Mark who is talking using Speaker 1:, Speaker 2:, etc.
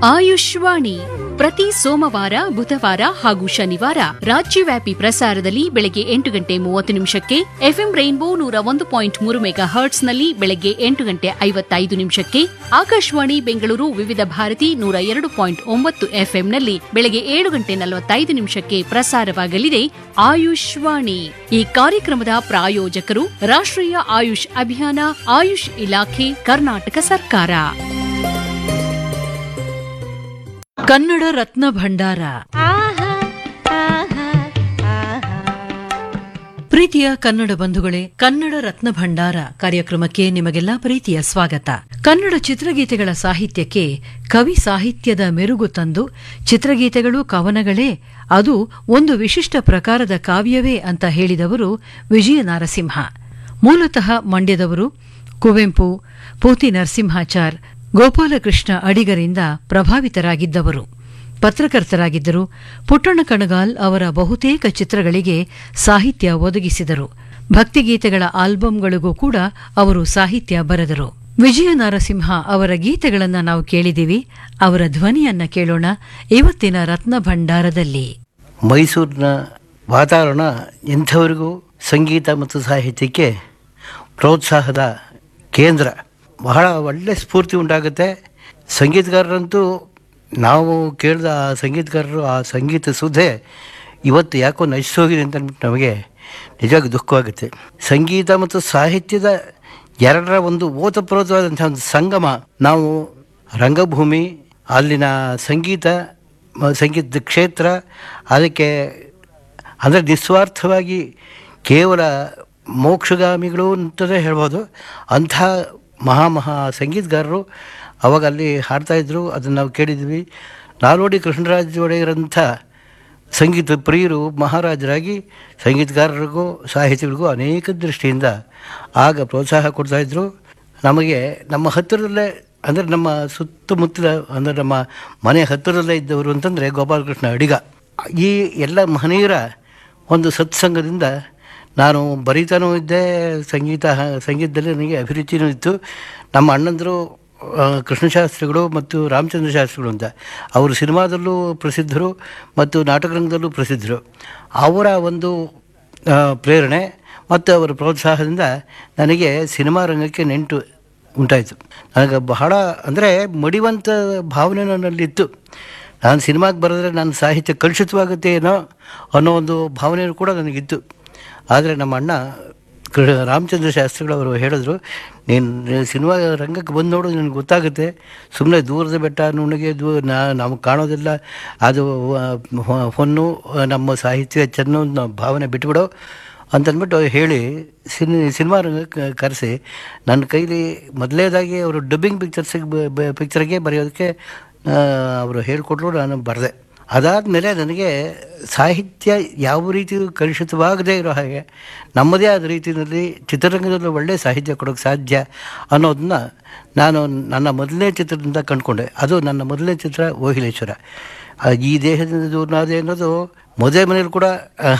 Speaker 1: ಆಯುಷ್ವಾಣಿ ಪ್ರತಿ ಸೋಮವಾರ ಬುಧವಾರ ಹಾಗೂ ಶನಿವಾರ ರಾಜ್ಯವ್ಯಾಪಿ ಪ್ರಸಾರದಲ್ಲಿ ಬೆಳಗ್ಗೆ ಎಂಟು ಗಂಟೆ ಮೂವತ್ತು ನಿಮಿಷಕ್ಕೆ ಎಫ್ಎಂ ರೈನ್ಬೋ ನೂರ ಒಂದು ಪಾಯಿಂಟ್ ಮೂರು ಮೆಗಾ ಹರ್ಟ್ಸ್ನಲ್ಲಿ ಬೆಳಗ್ಗೆ ಎಂಟು ಗಂಟೆ ಐವತ್ತೈದು ನಿಮಿಷಕ್ಕೆ ಆಕಾಶವಾಣಿ ಬೆಂಗಳೂರು ವಿವಿಧ ಭಾರತಿ ನೂರ ಎರಡು ಪಾಯಿಂಟ್ ಒಂಬತ್ತು ಎಫ್ಎಂನಲ್ಲಿ ಬೆಳಗ್ಗೆ ಏಳು ಗಂಟೆ ನಲವತ್ತೈದು ನಿಮಿಷಕ್ಕೆ ಪ್ರಸಾರವಾಗಲಿದೆ ಆಯುಷ್ವಾಣಿ ಈ ಕಾರ್ಯಕ್ರಮದ ಪ್ರಾಯೋಜಕರು ರಾಷ್ಟ್ರೀಯ ಆಯುಷ್ ಅಭಿಯಾನ ಆಯುಷ್ ಇಲಾಖೆ ಕರ್ನಾಟಕ ಸರ್ಕಾರ
Speaker 2: ಕನ್ನಡ ರತ್ನ ಭಂಡಾರ ಪ್ರೀತಿಯ ಕನ್ನಡ ಬಂಧುಗಳೇ ಕನ್ನಡ ರತ್ನ ಭಂಡಾರ ಕಾರ್ಯಕ್ರಮಕ್ಕೆ ನಿಮಗೆಲ್ಲ ಪ್ರೀತಿಯ ಸ್ವಾಗತ ಕನ್ನಡ ಚಿತ್ರಗೀತೆಗಳ ಸಾಹಿತ್ಯಕ್ಕೆ ಕವಿ ಸಾಹಿತ್ಯದ ಮೆರುಗು ತಂದು ಚಿತ್ರಗೀತೆಗಳು ಕವನಗಳೇ ಅದು ಒಂದು ವಿಶಿಷ್ಟ ಪ್ರಕಾರದ ಕಾವ್ಯವೇ ಅಂತ ಹೇಳಿದವರು ವಿಜಯ ನಾರಸಿಂಹ ಮೂಲತಃ ಮಂಡ್ಯದವರು ಕುವೆಂಪು ಪೂತಿ ನರಸಿಂಹಾಚಾರ್ ಗೋಪಾಲಕೃಷ್ಣ ಅಡಿಗರಿಂದ ಪ್ರಭಾವಿತರಾಗಿದ್ದವರು ಪತ್ರಕರ್ತರಾಗಿದ್ದರು ಪುಟ್ಟಣ್ಣ ಕಣಗಾಲ್ ಅವರ ಬಹುತೇಕ ಚಿತ್ರಗಳಿಗೆ ಸಾಹಿತ್ಯ ಒದಗಿಸಿದರು ಭಕ್ತಿಗೀತೆಗಳ ಆಲ್ಬಂಗಳಿಗೂ ಕೂಡ ಅವರು ಸಾಹಿತ್ಯ ಬರೆದರು ವಿಜಯ ನಾರಸಿಂಹ ಅವರ ಗೀತೆಗಳನ್ನ ನಾವು ಕೇಳಿದಿವಿ ಅವರ ಧ್ವನಿಯನ್ನ ಕೇಳೋಣ ಇವತ್ತಿನ ರತ್ನ ಭಂಡಾರದಲ್ಲಿ
Speaker 3: ಮೈಸೂರಿನ ವಾತಾವರಣ ಎಂಥವರಿಗೂ ಸಂಗೀತ ಮತ್ತು ಸಾಹಿತ್ಯಕ್ಕೆ ಪ್ರೋತ್ಸಾಹದ ಕೇಂದ್ರ ಬಹಳ ಒಳ್ಳೆ ಸ್ಫೂರ್ತಿ ಉಂಟಾಗುತ್ತೆ ಸಂಗೀತಗಾರರಂತೂ ನಾವು ಕೇಳಿದ ಆ ಸಂಗೀತಗಾರರು ಆ ಸಂಗೀತ ಸುಧೆ ಇವತ್ತು ಯಾಕೋ ನಶಿಸೋಗಿದೆ ಅಂತ ಅಂದ್ಬಿಟ್ಟು ನಮಗೆ ನಿಜವಾಗಿ ದುಃಖವಾಗುತ್ತೆ ಸಂಗೀತ ಮತ್ತು ಸಾಹಿತ್ಯದ ಎರಡರ ಒಂದು ಓತಪ್ರೋತವಾದಂಥ ಒಂದು ಸಂಗಮ ನಾವು ರಂಗಭೂಮಿ ಅಲ್ಲಿನ ಸಂಗೀತ ಮ- ಸಂಗೀತದ ಕ್ಷೇತ್ರ ಅದಕ್ಕೆ ಅಂದರೆ ನಿಸ್ವಾರ್ಥವಾಗಿ ಕೇವಲ ಮೋಕ್ಷಗಾಮಿಗಳು ಅಂತಲೇ ಹೇಳ್ಬೋದು ಅಂಥ ಮಹಾ ಮಹಾ ಸಂಗೀತಗಾರರು ಅವಾಗ ಅಲ್ಲಿ ಹಾಡ್ತಾಯಿದ್ರು ಅದನ್ನು ನಾವು ಕೇಳಿದ್ವಿ ನಾಲ್ವಡಿ ಕೃಷ್ಣರಾಜ ಒಡೆಯರಂಥ ಸಂಗೀತ ಪ್ರಿಯರು ಮಹಾರಾಜರಾಗಿ ಸಂಗೀತಗಾರರಿಗೂ ಸಾಹಿತಿಗಳಿಗೂ ಅನೇಕ ದೃಷ್ಟಿಯಿಂದ ಆಗ ಪ್ರೋತ್ಸಾಹ ಕೊಡ್ತಾಯಿದ್ರು ನಮಗೆ ನಮ್ಮ ಹತ್ತಿರದಲ್ಲೇ ಅಂದರೆ ನಮ್ಮ ಸುತ್ತಮುತ್ತಲ ಅಂದರೆ ನಮ್ಮ ಮನೆ ಹತ್ತಿರದಲ್ಲೇ ಇದ್ದವರು ಅಂತಂದರೆ ಗೋಪಾಲಕೃಷ್ಣ ಅಡಿಗ ಈ ಎಲ್ಲ ಮಹನೀಯರ ಒಂದು ಸತ್ಸಂಗದಿಂದ ನಾನು ಬರೀತಾನೂ ಇದ್ದೆ ಸಂಗೀತ ಸಂಗೀತದಲ್ಲಿ ನನಗೆ ಅಭಿರುಚಿನೂ ಇತ್ತು ನಮ್ಮ ಅಣ್ಣಂದರು ಆ, ಕೃಷ್ಣಶಾಸ್ತ್ರಿಗಳು ಮತ್ತು ರಾಮಚಂದ್ರ ಶಾಸ್ತ್ರಿಗಳು ಅಂತ ಅವರು ಸಿನಿಮಾದಲ್ಲೂ ಪ್ರಸಿದ್ಧರು ಮತ್ತು ನಾಟಕರಂಗದಲ್ಲೂ ಪ್ರಸಿದ್ಧರು ಅವರ ಒಂದು ಆ, ಪ್ರೇರಣೆ ಮತ್ತು ಅವರ ಪ್ರೋತ್ಸಾಹದಿಂದ ನನಗೆ ಸಿನಿಮಾ ರಂಗಕ್ಕೆ ನೆಂಟು ಉಂಟಾಯಿತು ನನಗೆ ಬಹಳ ಅಂದರೆ ಮಡಿವಂತ ಭಾವನೆ ನನ್ನಲ್ಲಿತ್ತು ನಾನು ಸಿನಿಮಾಗೆ ಬರೆದ್ರೆ ನನ್ನ ಸಾಹಿತ್ಯ ಕಲುಷಿತವಾಗುತ್ತೆ ಏನೋ ಅನ್ನೋ ಒಂದು ಭಾವನೆಯೂ ಕೂಡ ನನಗಿತ್ತು ಆದರೆ ನಮ್ಮ ಅಣ್ಣ ಕೃ ರಾಮಚಂದ್ರ ಶಾಸ್ತ್ರಿಗಳವರು ಹೇಳಿದ್ರು ನೀನು ಸಿನಿಮಾ ರಂಗಕ್ಕೆ ಬಂದು ನೋಡು ನಿನಗೆ ಗೊತ್ತಾಗುತ್ತೆ ಸುಮ್ಮನೆ ದೂರದ ಬೆಟ್ಟ ನುಣ್ಣಗೆ ದೂ ನಾ ನಮಗೆ ಕಾಣೋದಿಲ್ಲ ಅದು ಆ, ಹೊ- ಹೊನ್ನು ಆ, ನಮ್ಮ ಸಾಹಿತ್ಯ ಚೆನ್ನೋ ಅನ್ನೋ ಭಾವನೆ ಬಿಟ್ಬಿಡು ಅಂತಂದ್ಬಿಟ್ಟು ಹೇಳಿ ಸಿನಿ ಸಿನಿಮಾ ರಂಗಕ್ಕೆ ಕರೆಸಿ ನನ್ನ ಕೈಲಿ ಮೊದಲನೇದಾಗಿ ಅವರು ಡಬ್ಬಿಂಗ್ ಪಿಕ್ಚರ್ಸಿಗೆ ಪಿಕ್ಚರ್ಗೆ ಬರೆಯೋದಕ್ಕೆ ಆ, ಅವರು ಹೇಳಿಕೊಟ್ರು ನಾನು ಬರೆದೆ ಅದಾದಮೇಲೆ ನನಗೆ ಸಾಹಿತ್ಯ ಯಾವ ರೀತಿ ಕಲುಷಿತವಾಗದೇ ಇರೋ ಹಾಗೆ ನಮ್ಮದೇ ಆದ ರೀತಿಯಲ್ಲಿ ಚಿತ್ರರಂಗದಲ್ಲಿ ಒಳ್ಳೆಯ ಸಾಹಿತ್ಯ ಕೊಡೋಕ್ಕೆ ಸಾಧ್ಯ ಅನ್ನೋದನ್ನ ನಾನು ನನ್ನ ಮೊದಲನೇ ಚಿತ್ರದಿಂದ ಕಂಡುಕೊಂಡೆ ಅದು ನನ್ನ ಮೊದಲನೇ ಚಿತ್ರ ಓಹಿಲೇಶ್ವರ ಆ, ಈ ದೇಹದಿಂದ ದೂರನಾದೆ ಅನ್ನೋದು ಮದುವೆ ಮನೇಲಿ ಕೂಡ ಆ,